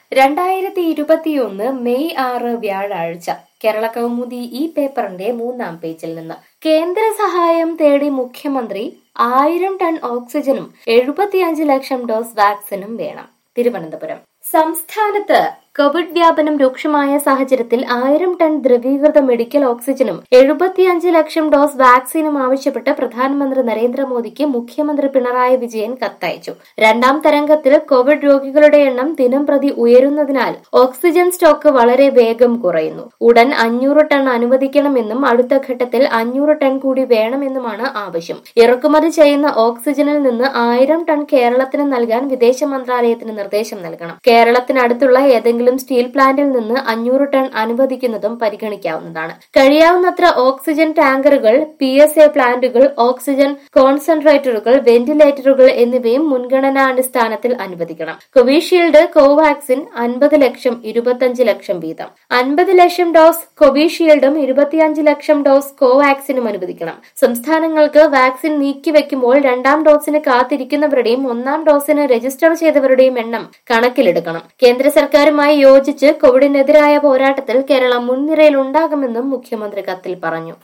രണ്ടായിരത്തി ഇരുപത്തിയൊന്ന് മെയ് ആറ് വ്യാഴാഴ്ച കേരള കൗമുദി ഈ പേപ്പറിന്റെ മൂന്നാം പേജിൽ നിന്ന് കേന്ദ്ര സഹായം തേടി മുഖ്യമന്ത്രി ആയിരം ടൺ ഓക്സിജനും എഴുപത്തിയഞ്ച് ലക്ഷം ഡോസ് വാക്സിനും വേണം തിരുവനന്തപുരം സംസ്ഥാനത്ത് കോവിഡ് വ്യാപനം രൂക്ഷമായ സാഹചര്യത്തിൽ ആയിരം ടൺ ദ്രവീകൃത മെഡിക്കൽ ഓക്സിജനും എഴുപത്തിയഞ്ച് ലക്ഷം ഡോസ് വാക്സിനും ആവശ്യപ്പെട്ട് പ്രധാനമന്ത്രി നരേന്ദ്രമോദിക്ക് മുഖ്യമന്ത്രി പിണറായി വിജയൻ കത്തയച്ചു രണ്ടാം തരംഗത്തിൽ കോവിഡ് രോഗികളുടെ എണ്ണം ദിനം പ്രതി ഉയരുന്നതിനാൽ ഓക്സിജൻ സ്റ്റോക്ക് വളരെ വേഗം കുറയുന്നു ഉടൻ അഞ്ഞൂറ് ടൺ അനുവദിക്കണമെന്നും അടുത്ത ഘട്ടത്തിൽ അഞ്ഞൂറ് ടൺ കൂടി വേണമെന്നുമാണ് ആവശ്യം ഇറക്കുമതി ചെയ്യുന്ന ഓക്സിജനിൽ നിന്ന് ആയിരം ടൺ കേരളത്തിന് നൽകാൻ വിദേശ മന്ത്രാലയത്തിന് നിർദ്ദേശം നൽകണം കേരളത്തിനടുത്തുള്ള ഏതെങ്കിലും സ്റ്റീൽ പ്ലാന്റിൽ നിന്ന് അഞ്ഞൂറ് ടൺ അനുവദിക്കുന്നതും പരിഗണിക്കാവുന്നതാണ് കഴിയാവുന്നത്ര ഓക്സിജൻ ടാങ്കറുകൾ പി എസ് എ പ്ലാന്റുകൾ ഓക്സിജൻ കോൺസെൻട്രേറ്ററുകൾ വെന്റിലേറ്ററുകൾ എന്നിവയും മുൻഗണനാടിസ്ഥാനത്തിൽ അനുവദിക്കണം കോവിഷീൽഡ് കോവാക്സിൻ അൻപത് ലക്ഷം ഇരുപത്തിയഞ്ച് ലക്ഷം വീതം അൻപത് ലക്ഷം ഡോസ് കോവിഷീൽഡും ഇരുപത്തിയഞ്ച് ലക്ഷം ഡോസ് കോവാക്സിനും അനുവദിക്കണം സംസ്ഥാനങ്ങൾക്ക് വാക്സിൻ നീക്കിവെക്കുമ്പോൾ രണ്ടാം ഡോസിന് കാത്തിരിക്കുന്നവരുടെയും ഒന്നാം ഡോസിന് രജിസ്റ്റർ ചെയ്തവരുടെയും എണ്ണം കണക്കിലെടുക്കണം കേന്ദ്ര സർക്കാരുമായി യോജിച്ച് കോവിഡിനെതിരായ പോരാട്ടത്തിൽ കേരളം മുൻനിരയിൽ ഉണ്ടാകുമെന്നും മുഖ്യമന്ത്രി കത്തിൽ പറഞ്ഞു